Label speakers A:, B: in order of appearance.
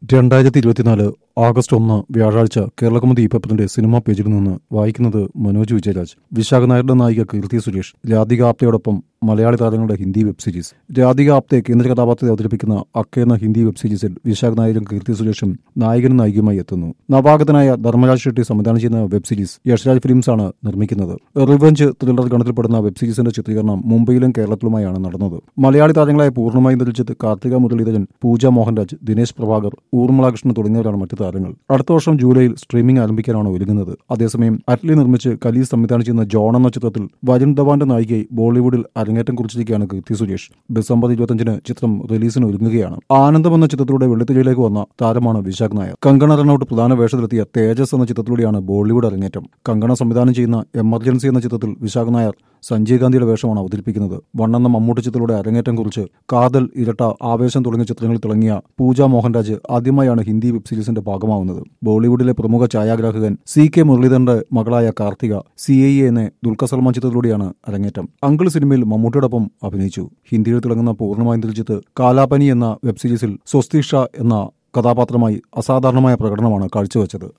A: രണ്ടായിരത്തി ഇരുപത്തിനാല് ഓഗസ്റ്റ് ഒന്ന് വ്യാഴാഴ്ച കേരളകൗമുദി പേപ്പറിന്റെ സിനിമാ പേജിൽ നിന്ന് വായിക്കുന്നത് മനോജ് വിജയരാജ് വിശാഖ നായരുടെ നായിക കീർത്തി സുരേഷ് രാധിക ആപ്തയോടൊപ്പം മലയാളി താരങ്ങളുടെ ഹിന്ദി വെബ് സീരീസ് രാധിക ആപ്തെ കേന്ദ്ര കഥാപാത്രത്തെ അവതരിപ്പിക്കുന്ന അക്ക എന്ന ഹിന്ദി വെബ് സീരീസിൽ വിശാഖ നായരും കീർത്തി സുരേഷും നായകനും നായികയുമായി എത്തുന്നു നവാഗതനായ ധർമ്മരാജ് ഷെട്ടി സംവിധാനം ചെയ്യുന്ന വെബ് സീരീസ് യഷ്രാജ് ഫിലിംസ് ആണ് നിർമ്മിക്കുന്നത് റിവഞ്ച് ത്രില്ലർ ഗണത്തിൽപ്പെടുന്ന വെബ് സീരീസിന്റെ ചിത്രീകരണം മുംബൈയിലും കേരളത്തിലുമായാണ് നടന്നത് മലയാളി താരങ്ങളായ പൂർണ്ണമായും ധരിച്ചത് കാർത്തിക മുരളീധരൻ പൂജ മോഹൻരാജ് ദിനേശ് പ്രഭാകർ ഊർമിളകൃഷ്ണൻ തുടങ്ങിയവരാണ് മറ്റു താരങ്ങൾ അടുത്ത വർഷം ജൂലൈയിൽ സ്ട്രീമിംഗ് ആരംഭിക്കാനാണ് ഒരുങ്ങുന്നത് അതേസമയം അറ്റ്ലി നിർമ്മിച്ച് കലീസ് സംവിധാനം ചെയ്യുന്ന ജോൺ എന്ന ചിത്രത്തിൽ വരുൺ ധവാന്റെ നായികയെ ബോളിവുഡിൽ അരങ്ങേറ്റം കുറിച്ചിരിക്കുകയാണ് കീർത്തി സുരേഷ് ഡിസംബർ ഇരുപത്തിയഞ്ചിന് ചിത്രം റിലീസിന് ഒരുങ്ങുകയാണ് ആനന്ദം എന്ന ചിത്രത്തിലൂടെ വെള്ളിത്തിരയിലേക്ക് വന്ന താരമാണ് വിശാഖ് നായർ കങ്കണ റണൌട്ട് പ്രധാന വേഷത്തിലെത്തിയ തേജസ് എന്ന ചിത്രത്തിലൂടെയാണ് ബോളിവുഡ് അരങ്ങേറ്റം കങ്കണ സംവിധാനം ചെയ്യുന്ന എമർജൻസി എന്ന ചിത്രത്തിൽ വിശാഖ് നായർ സഞ്ജയ് ഗാന്ധിയുടെ വേഷമാണ് അവതരിപ്പിക്കുന്നത് വണ്ണെന്ന മമ്മൂട്ടി ചിത്രത്തിലൂടെ അരങ്ങേറ്റം കുറിച്ച് കാതൽ ഇരട്ട ആവേശം തുടങ്ങിയ ചിത്രങ്ങളിൽ തിളങ്ങിയ പൂജ മോഹൻരാജ് ആദ്യമായാണ് ഹിന്ദി വെബ് സീരീസിന്റെ ഭാഗമാവുന്നത് ബോളിവുഡിലെ പ്രമുഖ ഛായാഗ്രാഹകൻ സി കെ മുരളീധരന്റെ മകളായ കാർത്തിക സി ഐ എന്ന ദുൽഖർ സൽമാൻ ചിത്രത്തിലൂടെയാണ് അരങ്ങേറ്റം അങ്കിൾ സിനിമയിൽ മമ്മൂട്ടിയോടൊപ്പം അഭിനയിച്ചു ഹിന്ദിയിൽ തിളങ്ങുന്ന പൂർണ്ണമായും തിരിച്ചിട്ട് കാലാപനി എന്ന വെബ് സീരീസിൽ സ്വസ്തി ഷാ എന്ന കഥാപാത്രമായി അസാധാരണമായ പ്രകടനമാണ് കാഴ്ചവെച്ചത്